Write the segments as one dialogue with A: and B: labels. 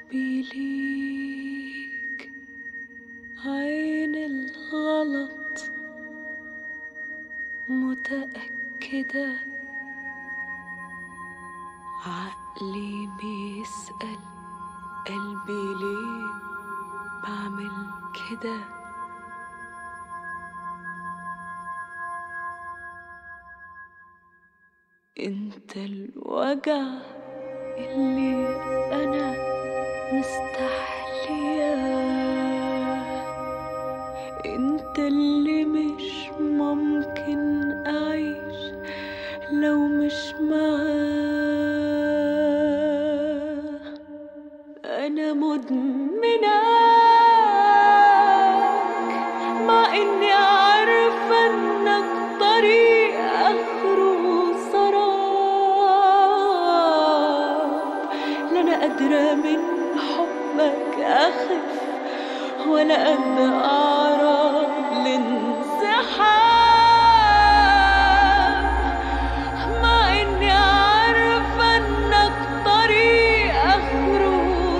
A: حبي ليك عين الغلط متأكدة عقلي بيسأل قلبي ليه بعمل كده انت الوجع اللي انا مستحلياه انت اللي مش ممكن اعيش لو مش معاه انا مدمناك مع اني عارفه انك طريق اخره سراب لا انا قادره من حبك اخف ولا قد اعرف الانسحاب مع اني عارفه انك طريق اخره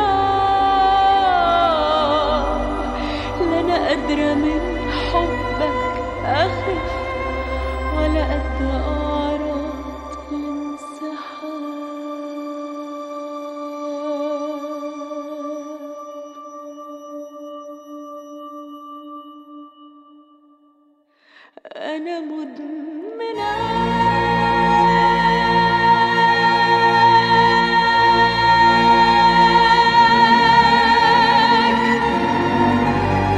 A: سراب لا انا قادره من حبك اخف ولا قد اعرف الانسحاب أنا مدمناك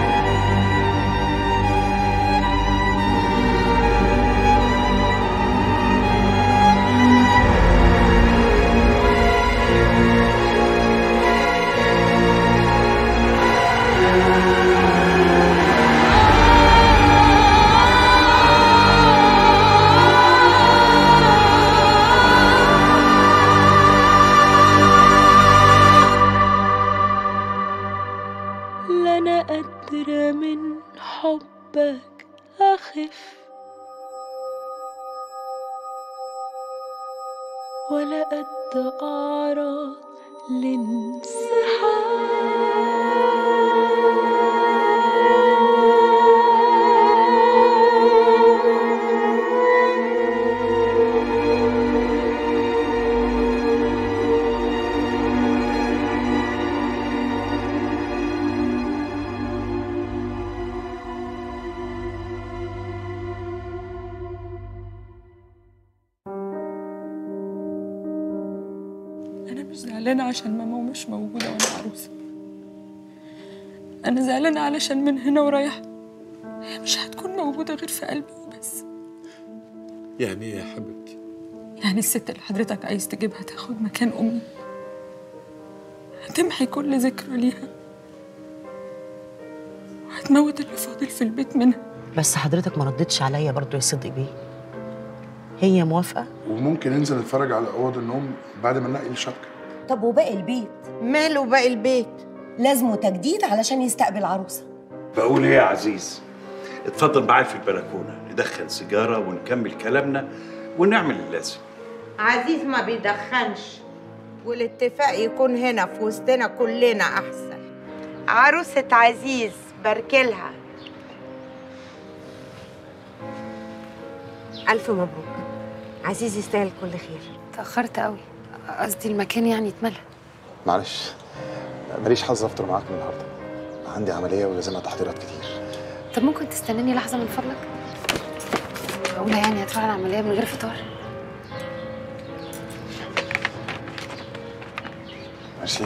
A: لا أنا قادرة من حبك أخف ولا قد أعرض لانسحاب
B: أنا مش زعلانة عشان ماما مش موجودة وأنا عروسة أنا زعلانة علشان من هنا ورايح هي مش هتكون موجودة غير في قلبي وبس
C: يعني ايه يا حبيبتي
B: يعني الست اللي حضرتك عايز تجيبها تاخد مكان أمي هتمحي كل ذكرى ليها وهتموت اللي فاضل في البيت منها
D: بس حضرتك ما ردتش عليا برضو يا صدق بيه هي موافقة؟
E: وممكن ننزل نتفرج على اوض النوم بعد ما ننقي الشبكه
F: طب وباقي البيت
D: ماله باقي البيت؟
F: لازمه تجديد علشان يستقبل عروسه
G: بقول ايه يا عزيز اتفضل معايا في البلكونه ندخن سيجاره ونكمل كلامنا ونعمل اللازم
H: عزيز ما بيدخنش والاتفاق يكون هنا في وسطنا كلنا احسن عروسة عزيز باركلها
I: ألف مبروك عزيز يستاهل كل خير
J: تأخرت قوي قصدي المكان يعني اتملى
K: معلش ماليش حظ افطر معاكم النهارده عندي عمليه ولازمها تحضيرات كتير
J: طب ممكن تستناني لحظة من فضلك؟ معقولة يعني هتروح على العملية من غير فطار؟
K: ميرسي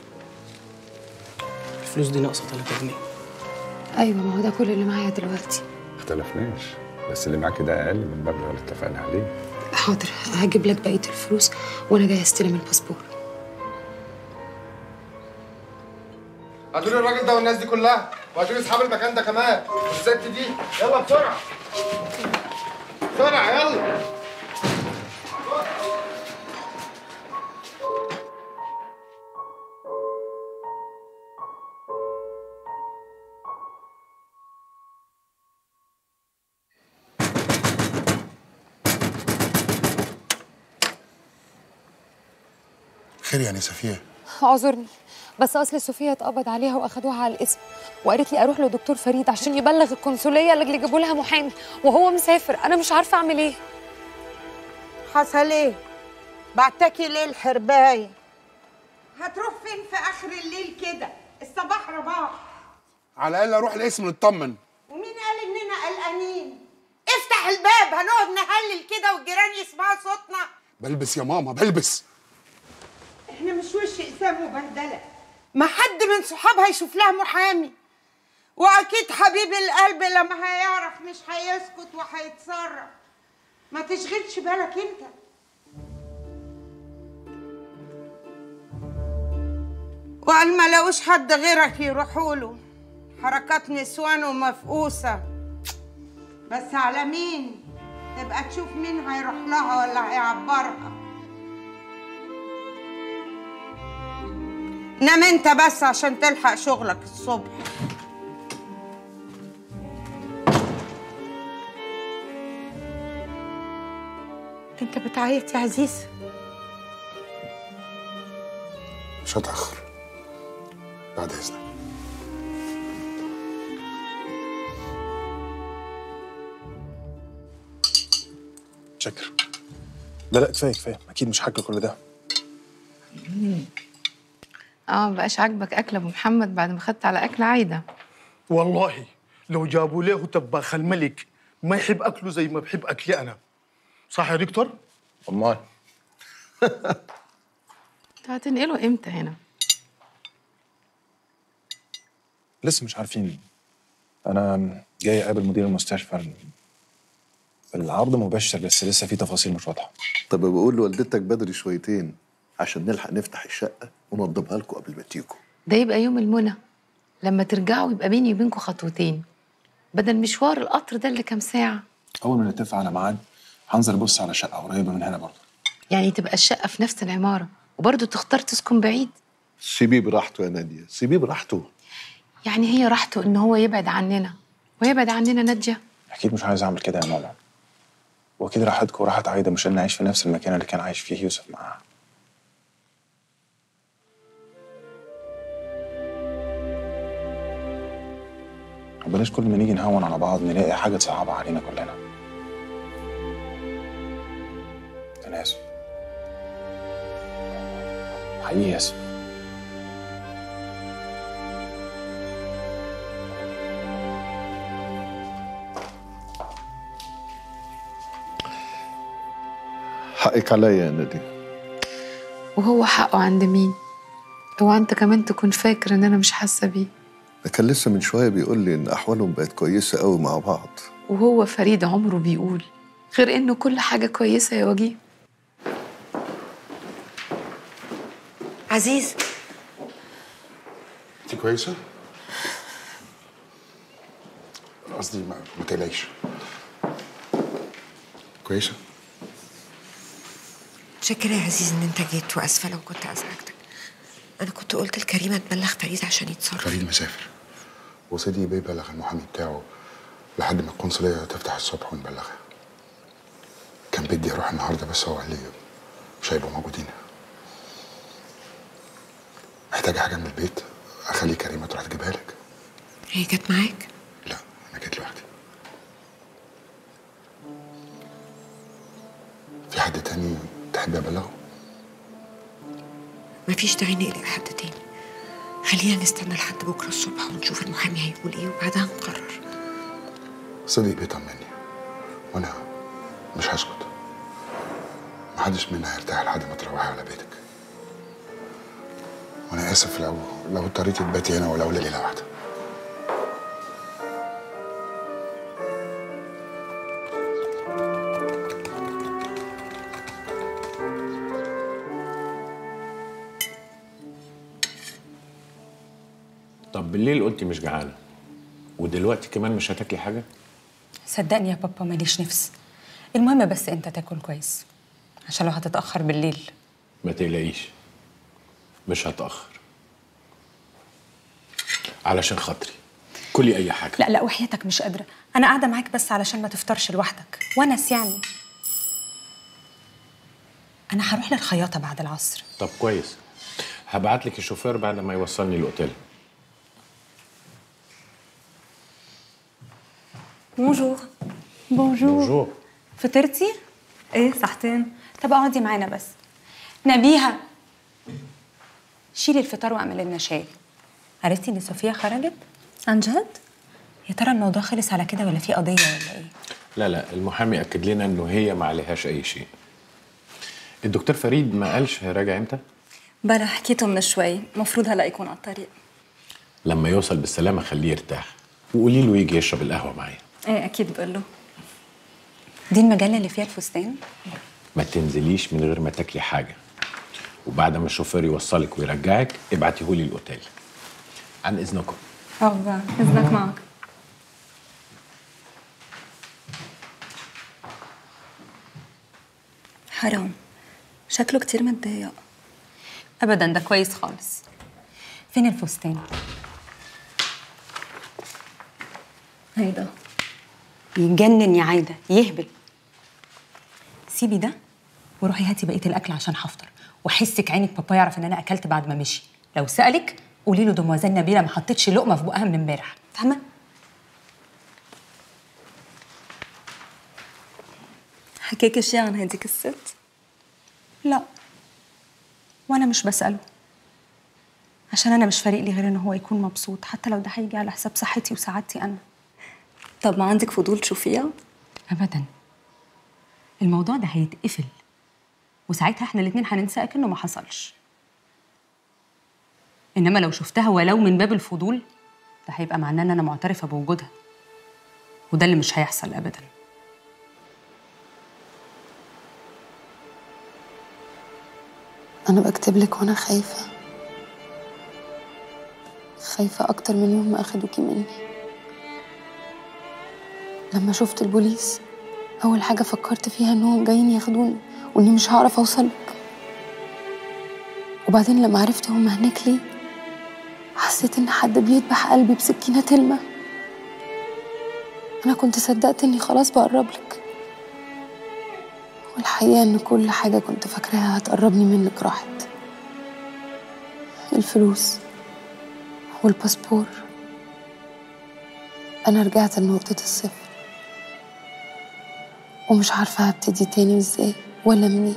L: الفلوس دي ناقصة 3 جنيه
J: أيوة ما هو ده كل اللي معايا دلوقتي
M: اختلفناش بس اللي معاك ده اقل من المبلغ اللي اتفقنا عليه
J: حاضر هجيب لك بقية الفلوس وأنا جاية أستلم الباسبور
N: هاتوا لي الراجل ده والناس دي كلها وهاتوا لي اصحاب المكان ده كمان والست دي يلا بسرعه بسرعه يلا
E: خير يعني صفيه
J: اعذرني بس اصل صوفيا اتقبض عليها واخدوها على الاسم وقالت لي اروح لدكتور فريد عشان يبلغ القنصليه اللي يجيبوا لها محامي وهو مسافر انا مش عارفه اعمل ايه
H: حصل ايه بعتكي ليه الحربايه هتروح فين في اخر الليل كده الصباح رباح
E: على الاقل اروح الاسم نطمن
H: ومين قال اننا قلقانين افتح الباب هنقعد نهلل كده والجيران يسمعوا صوتنا
E: بلبس يا ماما بلبس
H: احنا مش وش اقسام وبهدله ما حد من صحابها يشوف لها محامي واكيد حبيب القلب لما هيعرف مش هيسكت وهيتصرف ما تشغلش بالك انت وقال ما لقوش حد غيرك يروحوا له حركات نسوان ومفقوسه بس على مين تبقى تشوف مين هيروح لها ولا هيعبرها نام انت بس عشان تلحق شغلك الصبح انت بتعيط يا عزيز
E: مش هتاخر بعد اذنك
K: شكر لا لا كفايه كفايه اكيد مش هاكل كل ده
L: اه مبقاش عاجبك اكل ابو محمد بعد ما خدت على اكل عايده
O: والله لو جابوا له طباخ الملك ما يحب اكله زي ما بحب اكلي انا صح يا دكتور
K: امال
L: انت هتنقله امتى هنا
K: لسه مش عارفين انا جاي اقابل مدير المستشفى العرض مبشر بس لسه في تفاصيل مش واضحه
P: طب بقول لوالدتك بدري شويتين عشان نلحق نفتح الشقه ونوضبها لكم قبل ما تيجوا
L: ده يبقى يوم المنى لما ترجعوا يبقى بيني وبينكم خطوتين بدل مشوار القطر ده اللي كام ساعه
K: اول ما نتفق على ميعاد هنزل ابص على شقه قريبه من هنا برضه
L: يعني تبقى الشقه في نفس العماره وبرضه تختار تسكن بعيد
P: سيبيه براحته يا ناديه سيبيه براحته
L: يعني هي راحته ان هو يبعد عننا ويبعد عننا ناديه
K: اكيد مش عايز اعمل كده يا ماما واكيد راحتكم وراحت عايده مش ان نعيش في نفس المكان اللي كان عايش فيه يوسف معاها وبلاش كل ما نيجي نهون على بعض نلاقي حاجه تصعبها علينا كلنا انا اسف حقيقي اسف
P: حقك عليا يا ناديه
L: وهو حقه عند مين اوعى انت كمان تكون فاكر ان انا مش حاسه بيه
P: ده كان لسه من شويه بيقول لي ان احوالهم بقت كويسه قوي مع بعض
L: وهو فريد عمره بيقول غير انه كل حاجه كويسه يا وجيه
F: عزيز
E: انت كويسه قصدي ما, ما تقلقيش كويسه
I: متشكرة يا عزيز إن أنت جيت وأسفة لو كنت أزعجتك أنا كنت قلت لكريمة تبلغ فريد عشان يتصرف
E: فريد مسافر وسيدي بيبلغ المحامي بتاعه لحد ما القنصلية تفتح الصبح ونبلغها كان بدي أروح النهاردة بس هو قال لي مش هيبقوا موجودين محتاجة حاجة من البيت أخلي كريمة تروح تجيبها لك
I: هي جت معاك
E: أنا جيت لوحدي في حد تاني تحبي أبلغه؟
I: مفيش داعي نقلق حد تاني خلينا نستنى لحد بكرة الصبح ونشوف المحامي هيقول إيه وبعدها نقرر
E: صديق بيطمني وأنا مش هسكت محدش منا هيرتاح لحد ما تروحي على بيتك وأنا آسف لو لو اضطريتي تباتي هنا ولو ليلة واحدة
Q: طب بالليل قلتي مش جعانه ودلوقتي كمان مش هتاكلي حاجه
B: صدقني يا بابا ماليش نفس المهم بس انت تاكل كويس عشان لو هتتاخر بالليل
Q: ما تقلقيش مش هتاخر علشان خاطري كلي اي حاجه
B: لا لا وحياتك مش قادره انا قاعده معاك بس علشان ما تفطرش لوحدك ونس يعني انا هروح للخياطه بعد العصر
Q: طب كويس هبعت لك الشوفير بعد ما يوصلني الاوتيل
B: بونجور بونجور
Q: بونجور
B: فطرتي؟ ايه صحتين طب اقعدي معانا بس نبيهة شيلي الفطار واعملي لنا شاي عرفتي ان صوفيا خرجت؟ عن جد؟ يا ترى الموضوع خلص على كده ولا في قضية ولا ايه؟
Q: لا لا المحامي اكد لنا انه هي ما عليهاش اي شيء الدكتور فريد ما قالش راجع امتى
R: بلا حكيته من شوي مفروض هلا يكون على الطريق
Q: لما يوصل بالسلامه خليه يرتاح وقولي له يجي يشرب القهوه معايا
R: ايه اكيد بقول له
B: دي المجلة اللي فيها الفستان؟
Q: ما تنزليش من غير ما تاكلي حاجه وبعد ما الشوفير يوصلك ويرجعك ابعتيهولي الاوتيل عن اذنكم
R: اه اذنك معك حرام شكله كتير متضايق
B: ابدا ده كويس خالص فين الفستان؟
R: هيدا
B: يجنن يا عايدة يهبل سيبي ده وروحي هاتي بقية الأكل عشان هفطر وحسك عينك بابا يعرف إن أنا أكلت بعد ما مشي لو سألك قولي له دموازيل نبيلة ما حطيتش لقمة في بقها من امبارح فاهمة؟
R: حكيك شي عن هديك الست
B: لا وأنا مش بسأله عشان أنا مش فارق لي غير إن هو يكون مبسوط حتى لو ده هيجي على حساب صحتي وسعادتي أنا
R: طب ما عندك فضول تشوفيها
B: أبدا الموضوع ده هيتقفل وساعتها احنا الاتنين هننسى كأنه ما حصلش انما لو شفتها ولو من باب الفضول ده هيبقى معناه ان انا معترفه بوجودها وده اللي مش هيحصل ابدا
S: أنا بكتب لك وأنا خايفة خايفة أكتر من يوم ما أخدوكي مني لما شفت البوليس أول حاجة فكرت فيها إنهم جايين ياخدوني وإني مش هعرف أوصلك وبعدين لما عرفت هما هناك ليه حسيت إن حد بيذبح قلبي بسكينة تلمة أنا كنت صدقت إني خلاص بقربلك والحقيقة إن كل حاجة كنت فاكراها هتقربني منك راحت الفلوس والباسبور أنا رجعت لنقطة الصفر ومش عارفة هبتدي تاني ازاي ولا منين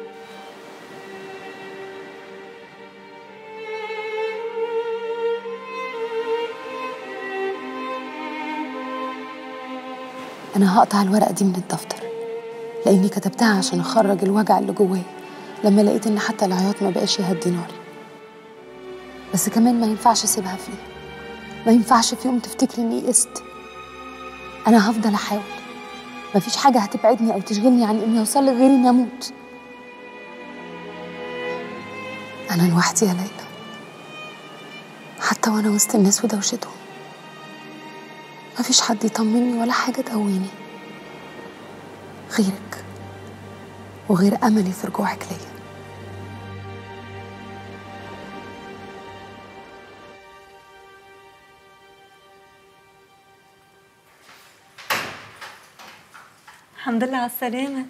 S: أنا هقطع الورقة دي من الدفتر لأني كتبتها عشان أخرج الوجع اللي جوايا لما لقيت إن حتى العياط ما بقاش يهدي ناري بس كمان ما ينفعش أسيبها فيه ما ينفعش في يوم تفتكري إني قست أنا هفضل أحاول مفيش حاجة هتبعدني أو تشغلني عن إني أوصل لك غير إني أموت أنا لوحدي يا ليلى حتى وأنا وسط الناس ودوشتهم مفيش حد يطمني ولا حاجة تقويني غيرك وغير أملي في رجوعك ليا
R: الحمد لله على السلامة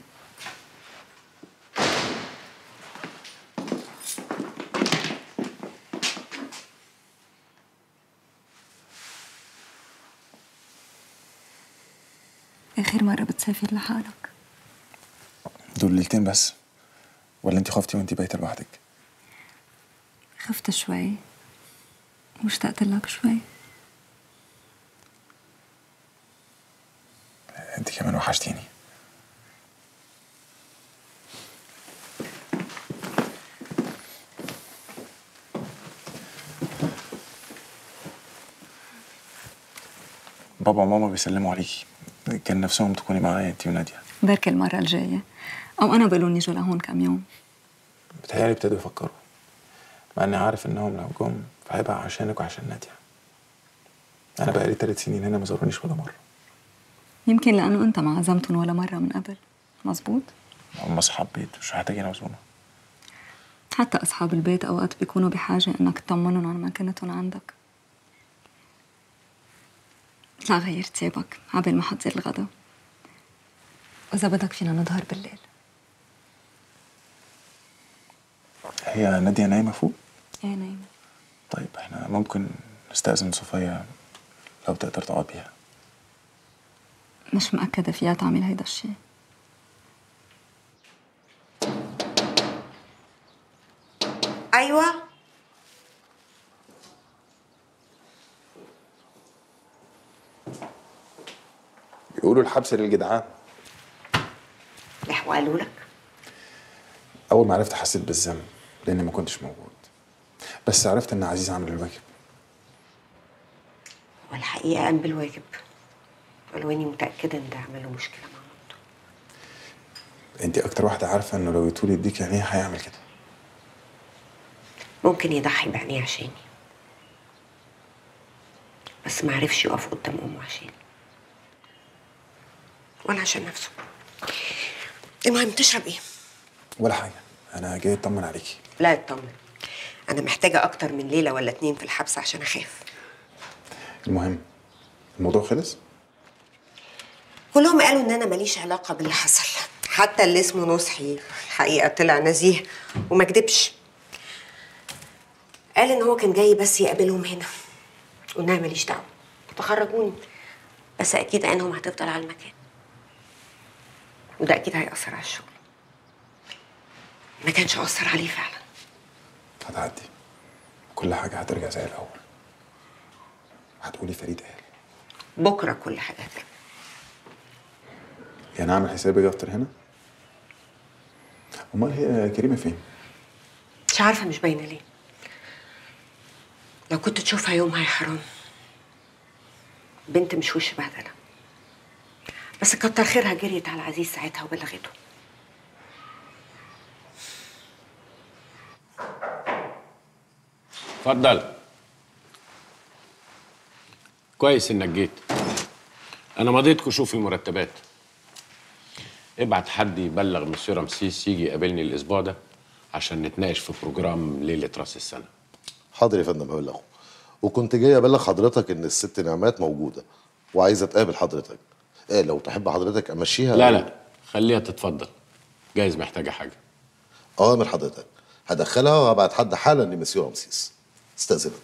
R: آخر مرة بتسافر لحالك
K: دول ليلتين بس ولا انت خفتي وانت بايته لوحدك
R: خفت شوي واشتقت لك شوي
K: انت كمان وحشتيني بابا وماما بيسلموا عليكي كان نفسهم تكوني معايا انت وناديه
R: بركي المرة الجاية أو أنا بقولوا يجوا لهون كم يوم
K: بتهيألي ابتدوا يفكروا مع اني عارف انهم لو جم فهيبقى عشانك وعشان ناديه انا بقالي ثلاث سنين هنا ما زورونيش ولا مره
R: يمكن لأنه أنت ما عزمتهم ولا مرة من قبل مزبوط
K: هم اصحاب بيت مش محتاجين عزومه
R: حتى أصحاب البيت أوقات بيكونوا بحاجة إنك تطمنهم عن مكانتهم عندك لا غير تيابك عبال ما حضر الغدا وإذا بدك فينا نظهر بالليل
K: هي ناديه نايمه فوق
R: ايه نايم
K: طيب احنا ممكن نستأذن صفية لو تقدر تقعد بيها
R: مش مأكدة فيها تعمل هيدا الشيء
D: ايوه
K: بيقولوا الحبس للجدعان
D: لح وقالوا لك
K: أول ما عرفت حسيت بالذنب لأني ما كنتش موجود بس عرفت إن عزيز عامل الواجب
D: والحقيقة قام بالواجب ولو اني متأكدة ان ده عمل له مشكلة مع
K: أنت أكتر واحدة عارفة إنه لو يطول يديك عينيه هيعمل كده
D: ممكن يضحي بعينيه عشاني بس ما عرفش يقف قدام امه عشاني ولا عشان نفسه المهم تشرب ايه؟
K: ولا حاجة أنا جاي أطمن عليكي
D: لا اطمن انا محتاجة اكتر من ليلة ولا اتنين في الحبس عشان اخاف
K: المهم الموضوع خلص
D: كلهم قالوا ان انا ماليش علاقة باللي حصل حتى اللي اسمه نصحي الحقيقة طلع نزيه وما كدبش قال ان هو كان جاي بس يقابلهم هنا وان انا ماليش دعوة فخرجوني بس اكيد عينهم هتفضل على المكان وده اكيد هيأثر على الشغل ما كانش أثر عليه فعلا
K: هتعدي كل حاجة هترجع زي الأول هتقولي فريد قال
D: بكرة كل حاجة هترجع
K: يعني أعمل حسابي أفطر هنا أمال هي كريمة فين؟
D: مش عارفة مش باينة ليه لو كنت تشوفها يومها يا حرام بنت مش وش بهدلة بس كتر خيرها جريت على عزيز ساعتها وبلغته
Q: اتفضل كويس انك جيت انا مضيت كشوف المرتبات ابعت حد يبلغ مسيو رمسيس يجي يقابلني الاسبوع ده عشان نتناقش في بروجرام ليله راس السنه
P: حاضر يا فندم هبلغه وكنت جاي ابلغ حضرتك ان الست نعمات موجوده وعايزه تقابل حضرتك ايه لو تحب حضرتك امشيها
Q: لا لا خليها تتفضل جايز محتاجه حاجه
P: اوامر حضرتك هدخلها وهبعت حد حالا لمسيو رمسيس استاذنك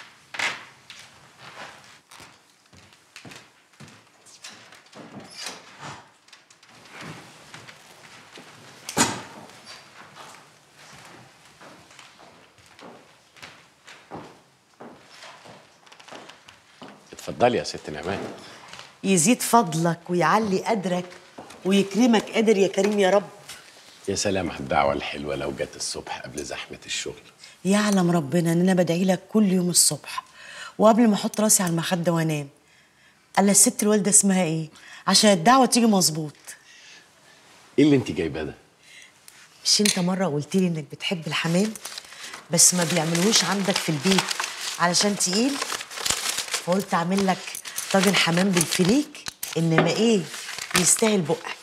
Q: اتفضلي يا ست نعمان
D: يزيد فضلك ويعلي قدرك ويكرمك قادر يا كريم يا رب
Q: يا سلام على الدعوه الحلوه لو جت الصبح قبل زحمه الشغل
T: يعلم ربنا ان انا بدعي لك كل يوم الصبح وقبل ما احط راسي على المخده وانام قال الست الوالده اسمها ايه عشان الدعوه تيجي مظبوط
Q: ايه اللي انت جايباه ده
T: مش انت مره قلت لي انك بتحب الحمام بس ما بيعملوش عندك في البيت علشان تقيل فقلت اعمل لك طاجن حمام بالفريك انما ايه يستاهل بقك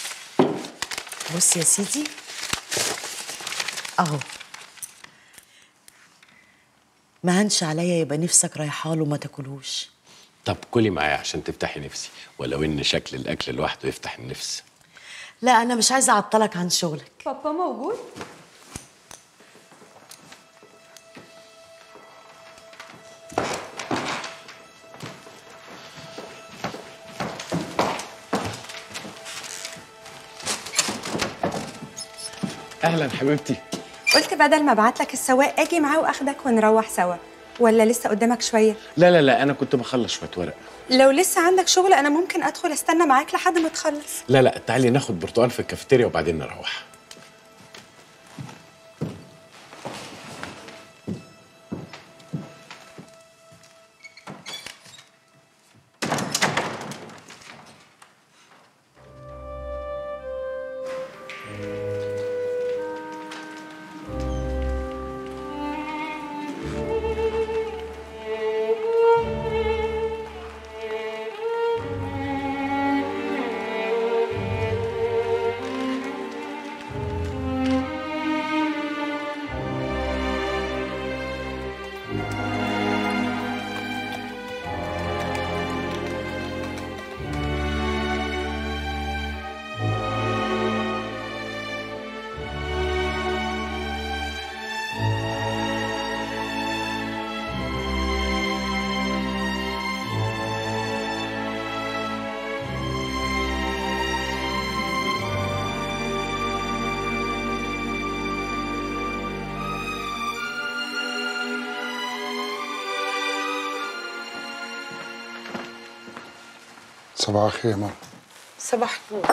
T: بص يا سيدي اهو ما هنش عليا يبقى نفسك رايحاله وما تاكلوش
Q: طب كلي معايا عشان تفتحي نفسي ولو ان شكل الاكل لوحده يفتح النفس
T: لا انا مش عايزه اعطلك عن شغلك
J: بابا موجود
Q: اهلا حبيبتي
B: قلت بدل ما ابعت لك السواق اجي معاه واخدك ونروح سوا ولا لسه قدامك شويه
Q: لا لا لا انا كنت بخلص شويه ورق
B: لو لسه عندك شغل انا ممكن ادخل استنى معاك لحد ما تخلص
Q: لا لا تعالي ناخد برتقال في الكافيتيريا وبعدين نروح
E: صباح الخير يا ماما
H: صباح النور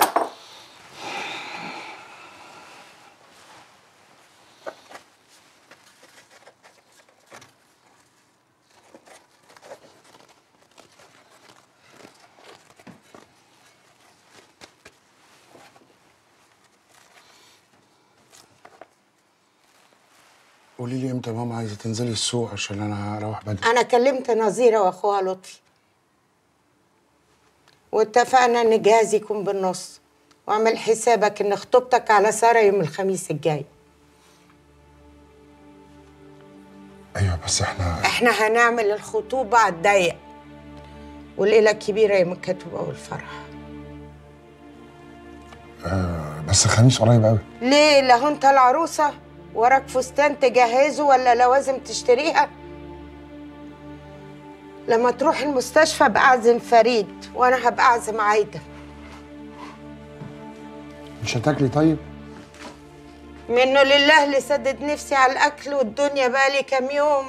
E: قولي لي امتى ماما عايزه تنزلي السوق عشان انا اروح بدري
H: انا كلمت نظيره واخوها لطفي واتفقنا ان الجهاز يكون بالنص واعمل حسابك ان خطوبتك على ساره يوم الخميس الجاي
E: ايوه بس احنا
H: احنا هنعمل الخطوبه على الضيق والليله الكبيره يوم الكتوبه والفرح
E: آه بس الخميس قريب قوي
H: ليه لا هو انت العروسه وراك فستان تجهزه ولا لوازم تشتريها لما تروح المستشفى بأعزم فريد وانا هبقى اعزم عايده
E: مش هتاكلي طيب
H: منه لله اللي سدد نفسي على الاكل والدنيا بقالي كام يوم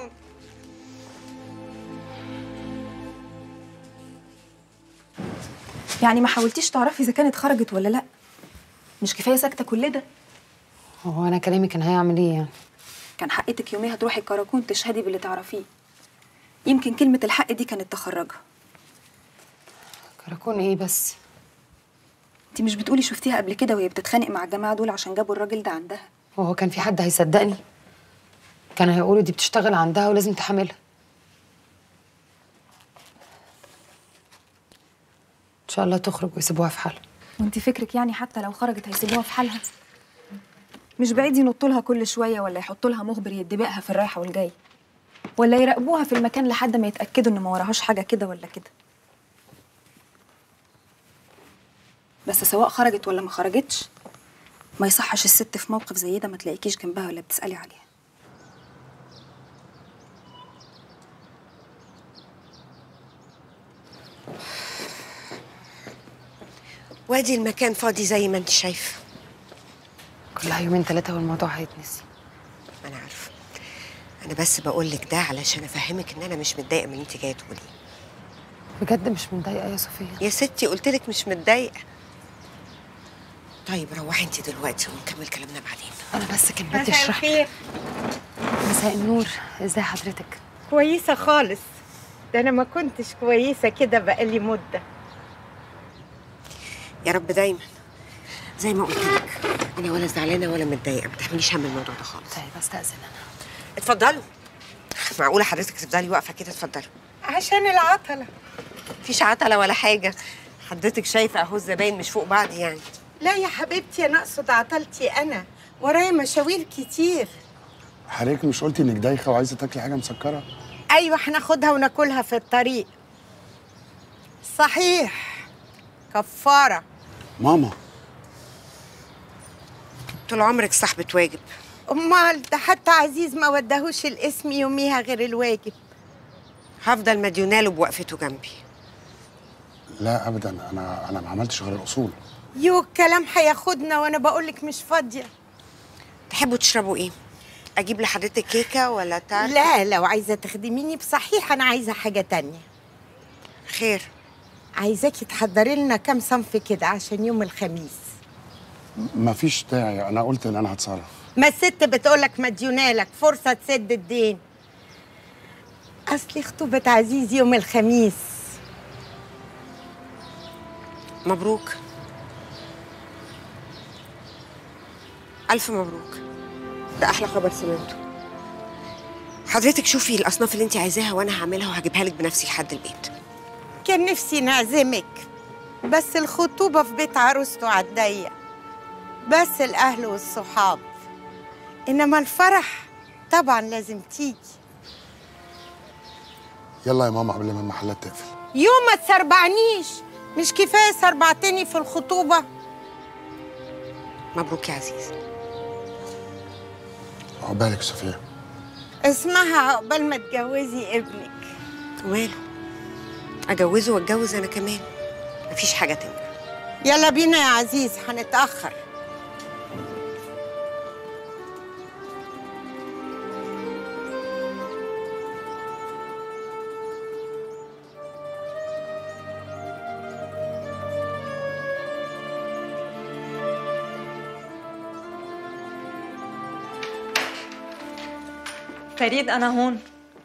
B: يعني ما حاولتيش تعرفي اذا كانت خرجت ولا لا مش كفايه ساكته كل ده
S: هو انا كلامي كان هيعمل ايه يعني
B: كان حقتك يوميها تروحي الكراكون تشهدي باللي تعرفيه يمكن كلمه الحق دي كانت تخرجها
S: كراكون ايه بس
B: انت مش بتقولي شفتيها قبل كده وهي بتتخانق مع الجماعه دول عشان جابوا الراجل ده عندها
S: وهو كان في حد هيصدقني كان هيقولوا دي بتشتغل عندها ولازم تحملها ان شاء الله تخرج ويسيبوها في حالها
B: وانت فكرك يعني حتى لو خرجت هيسيبوها في حالها مش بعيد ينطوا لها كل شويه ولا يحطوا لها مخبر يدبقها في الرايحه والجاي ولا يراقبوها في المكان لحد ما يتاكدوا ان ما وراهاش حاجه كده ولا كده بس سواء خرجت ولا ما خرجتش ما يصحش الست في موقف زي ده ما تلاقيكيش جنبها ولا بتسالي عليها
D: وادي المكان فاضي زي ما انت شايفه
S: كلها يومين ثلاثه والموضوع هيتنسي
D: انا عارفه انا بس بقول لك ده علشان افهمك ان انا مش متضايقه من اللي انت جايه تقوليه
S: بجد مش متضايقه يا صوفيا
D: يا ستي قلت لك مش متضايقه طيب روحي انت دلوقتي ونكمل كلامنا بعدين
S: انا بس كان بدي
H: مساء
S: اشرح
H: الخير
S: مساء النور ازاي حضرتك
H: كويسه خالص ده انا ما كنتش كويسه كده بقالي مده
D: يا رب دايما زي ما قلت لك انا ولا زعلانه ولا متضايقه ما تحمليش هم الموضوع ده خالص
S: طيب استاذن انا
D: اتفضلوا معقوله حضرتك تفضلي واقفه كده اتفضلوا
H: عشان العطله
D: مفيش عتله ولا حاجه حضرتك شايفه اهو الزباين مش فوق بعض يعني
H: لا يا حبيبتي انا اقصد عطلتي انا ورايا مشاوير كتير
E: حضرتك مش قلتي انك دايخه وعايزه تاكلي حاجه مسكره
H: ايوه هناخدها وناكلها في الطريق صحيح كفاره
E: ماما
D: طول عمرك صاحبه واجب
H: امال ده حتى عزيز ما وداهوش الاسم يوميها غير الواجب
D: هفضل مديوناله بوقفته جنبي
E: لا ابدا انا انا ما عملتش غير الاصول
H: يو الكلام هياخدنا وانا بقولك مش فاضيه
D: تحبوا تشربوا ايه اجيب لحضرتك كيكه ولا تارت
H: لا لو عايزه تخدميني بصحيح انا عايزه حاجه تانية
D: خير
H: عايزاكي تحضري لنا كام صنف كده عشان يوم الخميس
E: ما فيش داعي انا قلت ان انا هتصرف
H: ما الست بتقولك مديونالك فرصه تسد الدين اصلي خطوبه عزيز يوم الخميس
D: مبروك الف مبروك ده احلى خبر سمعته حضرتك شوفي الاصناف اللي انت عايزاها وانا هعملها وهجيبها لك بنفسي لحد البيت
H: كان نفسي نعزمك بس الخطوبة في بيت عروسته على الضيق بس الأهل والصحاب إنما الفرح طبعا لازم تيجي
E: يلا يا ماما قبل ما المحلات تقفل
H: يوم ما تسربعنيش مش كفاية سربعتني في الخطوبة
D: مبروك يا عزيز
E: عقبالك يا صفيه
H: اسمها عقبال ما تجوزي ابنك
D: وماله اجوزه واتجوز انا كمان مفيش حاجه تمنع
H: يلا بينا يا عزيز هنتأخر
R: فريد أنا هون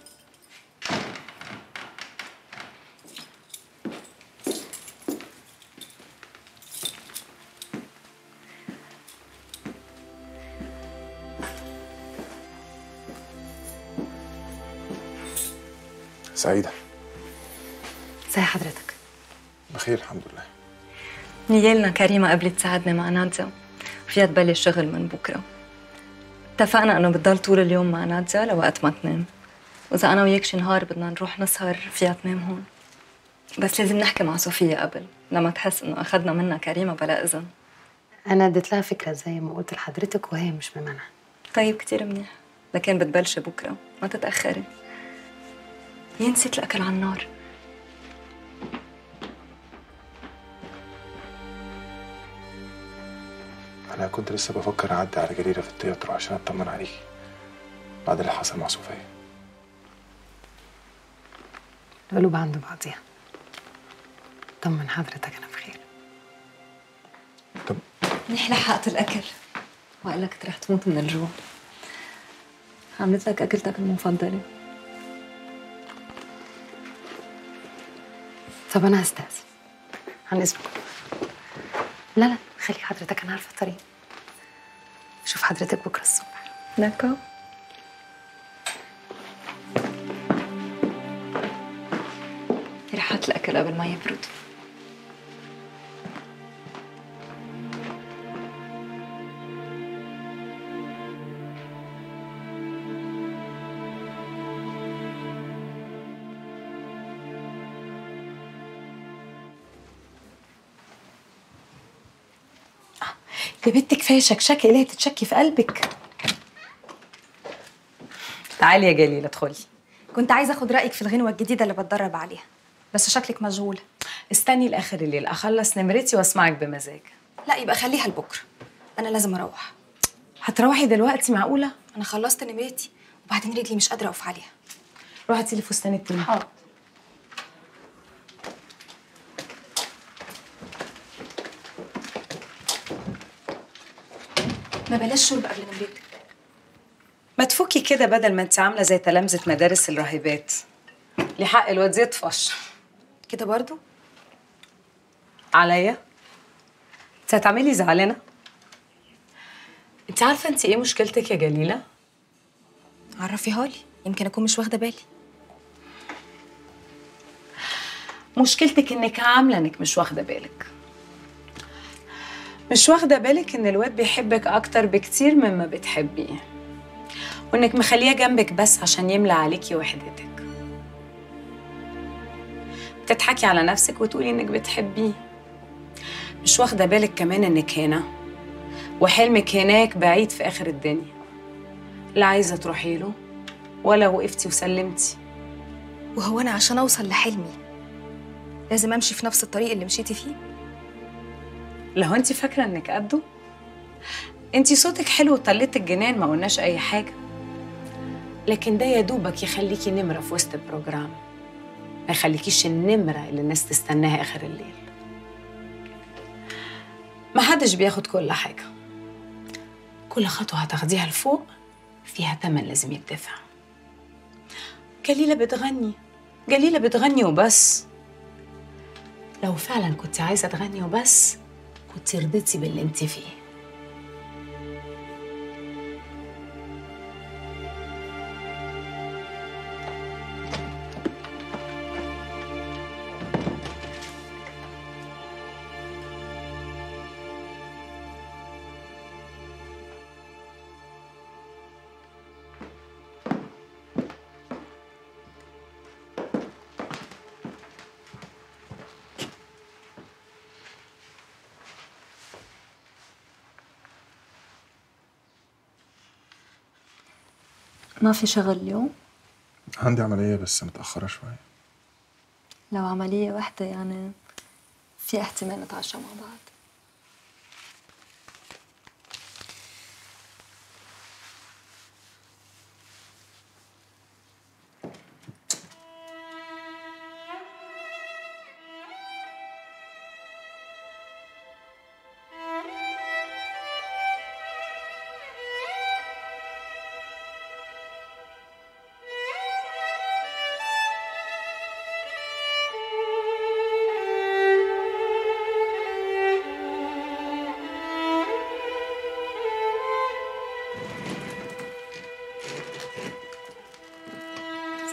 K: سعيدة
R: زي حضرتك
K: بخير الحمد لله
R: نيالنا كريمة قبلت تساعدني مع نادية وفيها تبلش شغل من بكرة اتفقنا انه بتضل طول اليوم مع نادية لوقت ما تنام واذا انا وياك شي نهار بدنا نروح نسهر فيها تنام هون بس لازم نحكي مع صوفيا قبل لما تحس انه اخذنا منها كريمة بلا اذن
S: انا اديت لها فكره زي ما قلت لحضرتك وهي مش ممانعه
R: طيب كتير منيح لكن بتبلشي بكرة ما تتأخري يا نسيت الأكل على النار
K: أنا كنت لسه بفكر أعدي على جريرة في التياترو عشان أطمن عليكي بعد اللي حصل مع صوفيا
S: القلوب عند بعضيها طمن حضرتك انا بخير
R: منيح لحقت الأكل وقال كنت رح تموت من الجوع عملت لك أكلتك المفضلة
S: طب انا هستأذن عن اذنكم لا لا خلي حضرتك انا عارفه الطريق شوف حضرتك بكره الصبح
R: دكا رح أحط الأكل قبل ما يبرد
B: يا بنت كفايه شكشكه ليه تتشكي في قلبك تعالي يا جليل ادخلي
U: كنت عايزه اخد رايك في الغنوه الجديده اللي بتدرب عليها بس شكلك مشغوله
B: استني لاخر الليل اخلص نمرتي واسمعك بمزاج
U: لا يبقى خليها لبكره انا لازم اروح
B: هتروحي دلوقتي معقوله
U: انا خلصت نمرتي وبعدين رجلي مش قادره اقف عليها
B: روحي هاتي لي فستان التاني حاضر
U: ما بلاش شرب قبل نمرتك
B: ما تفكي كده بدل ما انت عامله زي تلامذه مدارس الراهبات لحق الواد يطفش
U: كده برضو
B: عليا انت هتعملي زعلانه انت عارفه انت ايه مشكلتك يا جليله
U: عرفيها لي يمكن اكون مش واخده بالي
B: مشكلتك انك عامله انك مش واخده بالك مش واخده بالك ان الواد بيحبك اكتر بكتير مما بتحبيه وانك مخليه جنبك بس عشان يملى عليكي وحدتك بتضحكي على نفسك وتقولي انك بتحبيه مش واخده بالك كمان انك هنا وحلمك هناك بعيد في اخر الدنيا لا عايزه تروحي له ولا وقفتي وسلمتي
U: وهو انا عشان اوصل لحلمي لازم امشي في نفس الطريق اللي مشيتي فيه
B: لو انت فاكره انك قده انت صوتك حلو وطليت الجنان ما قلناش اي حاجه لكن ده يا دوبك يخليكي نمره في وسط البروجرام ما يخليكيش النمره اللي الناس تستناها اخر الليل ما حدش بياخد كل حاجه كل خطوه هتاخديها لفوق فيها تمن لازم يدفع جليله بتغني جليله بتغني وبس لو فعلا كنت عايزه تغني وبس كنت رضيتي باللي انت فيه
R: ما في شغل اليوم
K: عندي عملية بس متأخرة شوية
R: لو عملية واحدة يعني في احتمال نتعشى مع بعض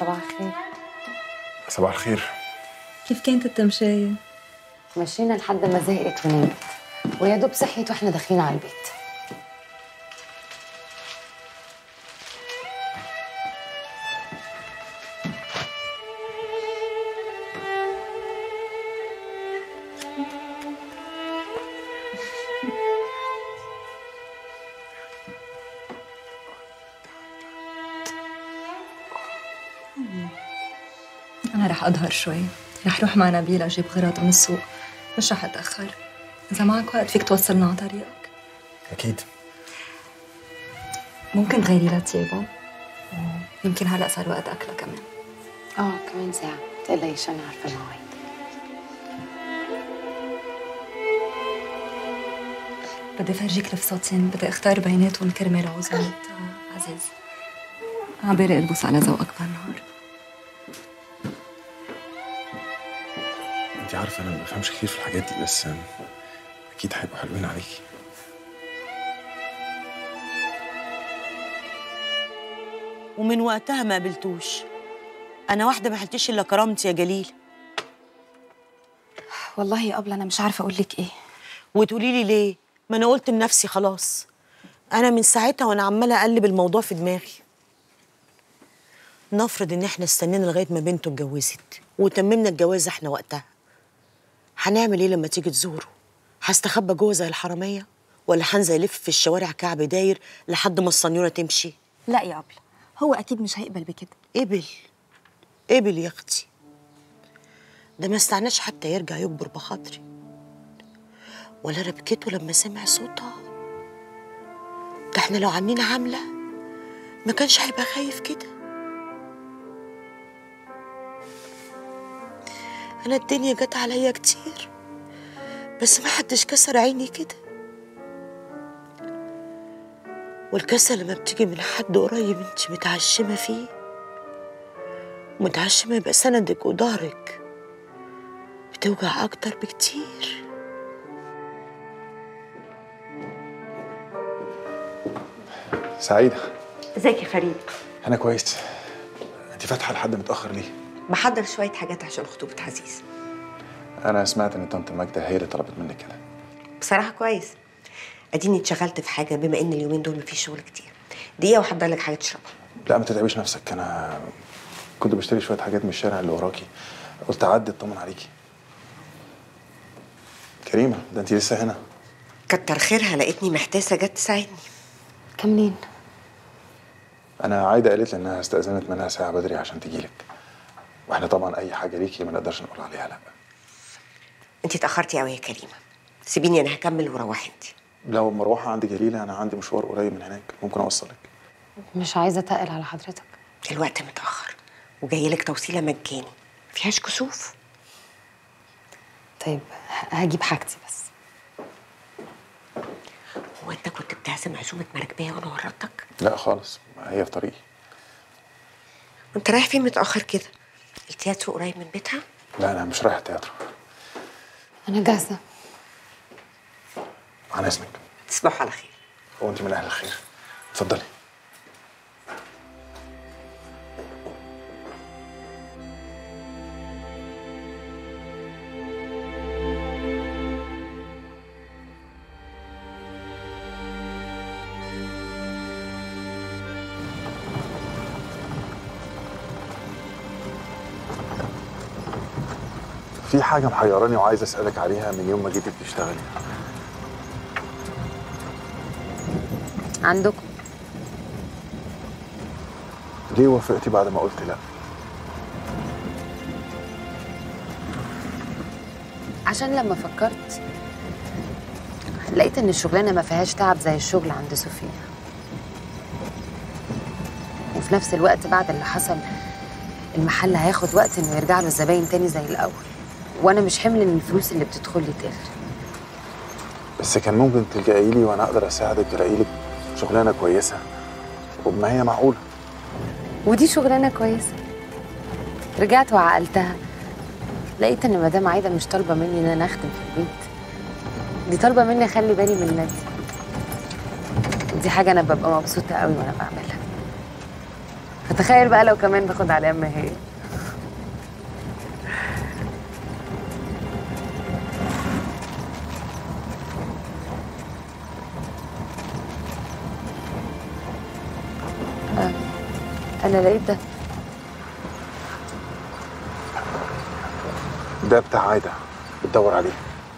S: صباح الخير
K: صباح الخير
S: كيف كانت التمشية؟ مشينا لحد ما زهقت ونامت ويا دوب صحيت واحنا داخلين على البيت
R: أنا رح أظهر شوي رح روح مع نبيلة أجيب غراض من السوق مش رح أتأخر إذا معك وقت فيك توصلنا على طريقك
K: اكيد
R: ممكن تغيري لها تيابها يمكن هلأ صار وقت أكلها كمان
S: اه كمان ساعة تقلقيش أنا عارفة المواعيد
R: بدي فرجيك لفصاتين بدي اختار بيناتهم كرمال عوزة عزيز عبالي البس على ذوقك بهالنهار
K: انت عارفه انا ما بفهمش كتير في الحاجات دي بس اكيد هيبقوا حلوين عليكي
T: ومن وقتها ما قابلتوش انا واحده ما حلتش الا كرامتي يا جليل
U: والله يا أبلة أنا مش عارفة أقول لك إيه
T: وتقولي لي ليه ما انا قلت لنفسي خلاص انا من ساعتها وانا عماله اقلب الموضوع في دماغي نفرض ان احنا استنينا لغايه ما بنته اتجوزت وتممنا الجواز احنا وقتها هنعمل ايه لما تيجي تزوره هستخبى جوه زي الحراميه ولا هنزل الف في الشوارع كعب داير لحد ما الصنيوره تمشي
U: لا يا أبلة هو أكيد مش هيقبل بكده
T: قبل قبل يا اختي ده ما استعناش حتى يرجع يكبر بخاطري ولا ربكته لما سمع صوتها ده احنا لو عاملين عامله ما كانش هيبقى خايف كده انا الدنيا جت عليا كتير بس ما حدش كسر عيني كده والكسة لما بتيجي من حد قريب انت متعشمة فيه متعشمة يبقى سندك وضهرك بتوجع أكتر بكتير
K: سعيده
D: ازيك يا فريد
K: انا كويس انت فاتحه لحد متاخر ليه
D: بحضر شويه حاجات عشان خطوبه عزيز
K: انا سمعت ان طنط ماجده هي اللي طلبت منك كده
D: بصراحه كويس اديني اتشغلت في حاجه بما ان اليومين دول مفيش شغل كتير دقيقه وحضر لك حاجه تشربها
K: لا ما تتعبيش نفسك انا كنت بشتري شويه حاجات من الشارع اللي وراكي قلت اعدي اطمن عليكي كريمه ده انت لسه هنا
D: كتر خيرها لقيتني محتاسه جت تساعدني
S: كاملين
K: انا عايده قالت لي انها استاذنت منها ساعه بدري عشان تجيلك واحنا طبعا اي حاجه ليكي ما نقدرش نقول عليها لا
D: انت اتاخرتي قوي يا كريمه سيبيني انا هكمل وروحي انت
K: لو مروحه عند جليله انا عندي مشوار قريب من هناك ممكن اوصلك
S: مش عايزة أتقل على حضرتك
D: الوقت متاخر وجاي لك توصيله مجاني فيهاش كسوف
S: طيب ه- هجيب حاجتي بس
D: هو انت كنت بتعزم عزومه مراكبيه وانا ورطتك
K: لا خالص هي في طريقي
D: وانت رايح فين متاخر كده التياترو قريب من بيتها
K: لا انا مش رايح التياترو
S: أنا جاهزة
K: عن اذنك
D: تصبحوا على خير
K: هو انت من اهل الخير اتفضلي في حاجة محيراني وعايز أسألك عليها من يوم ما جيتي بتشتغلي
S: عندكم
K: ليه وافقتي بعد ما قلت لا؟
S: عشان لما فكرت لقيت ان الشغلانه ما فيهاش تعب زي الشغل عند صوفيا وفي نفس الوقت بعد اللي حصل المحل هياخد وقت انه يرجع له الزباين تاني زي الاول وانا مش حمل ان الفلوس اللي بتدخل لي تغرق
K: بس كان ممكن تلجئي لي وأنا أقدر أساعدك تلاقي لك شغلانة كويسة وبما هي معقولة
S: ودي شغلانه كويسه رجعت وعقلتها لقيت ان مدام عايده مش طالبه مني ان انا اخدم في البيت دي طالبه مني اخلي بالي من نادي ودي حاجه انا ببقى مبسوطه قوي وانا بعملها فتخيل بقى لو كمان باخد عليها ما هي آه، انا لقيت ده
K: ده بتاع عايده بتدور عليه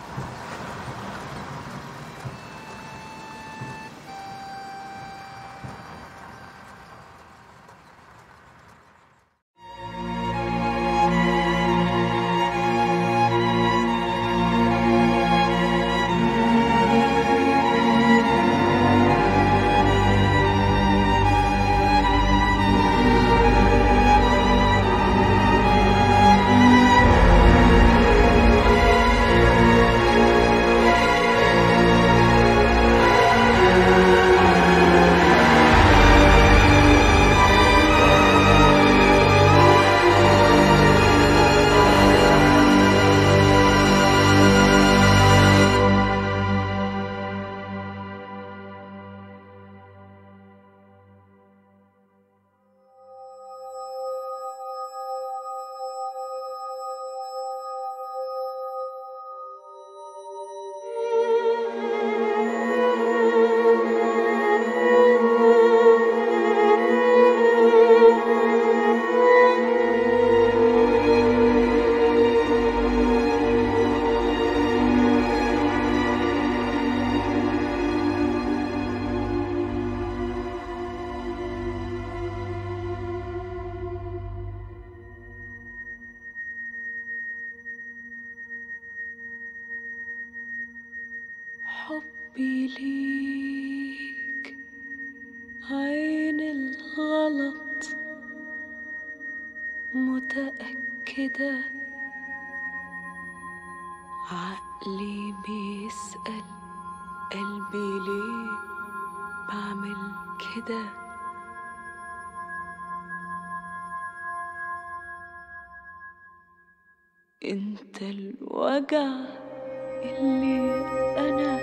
A: حبي ليك عين الغلط متأكدة عقلي بيسأل قلبي ليه بعمل كده انت الوجع اللي انا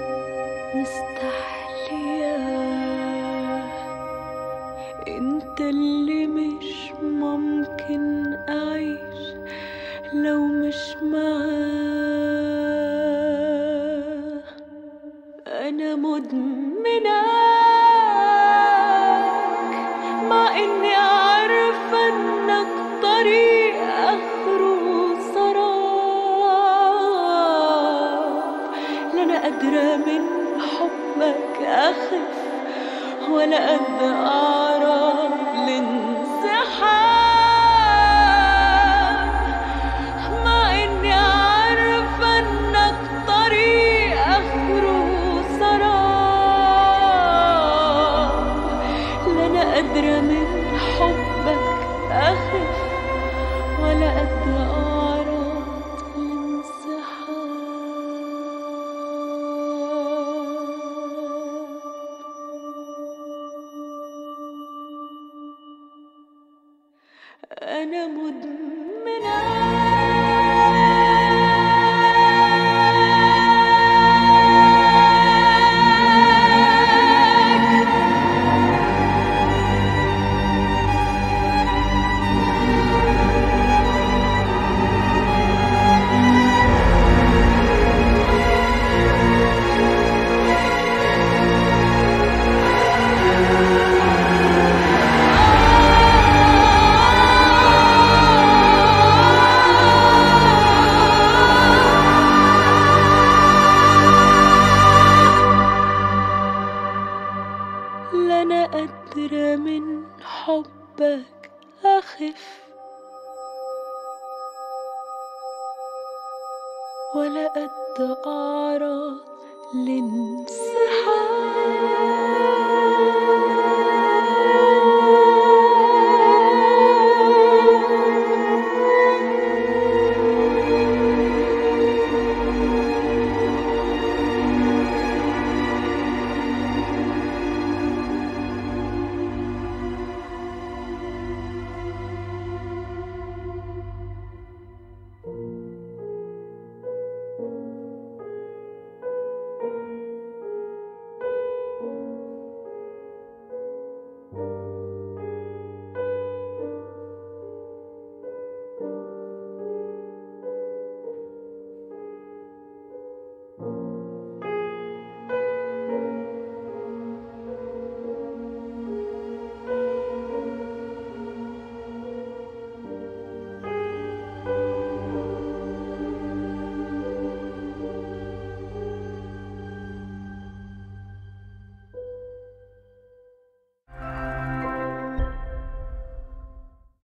A: مستحلياه انت اللي مش ممكن اعيش لو مش معاه انا مدمناك مع اني عارفه انك طريق اخره سراب لا انا قادره من حبك اخف ولا قد اعرف الانسحاب مع اني عارفه انك طريق اخره سراب لا انا قادره من حبك اخف ولا قد اعرف الانسحاب أنا لا أنا قادرة من حبك أخف ولا قد أعرض الانسحاب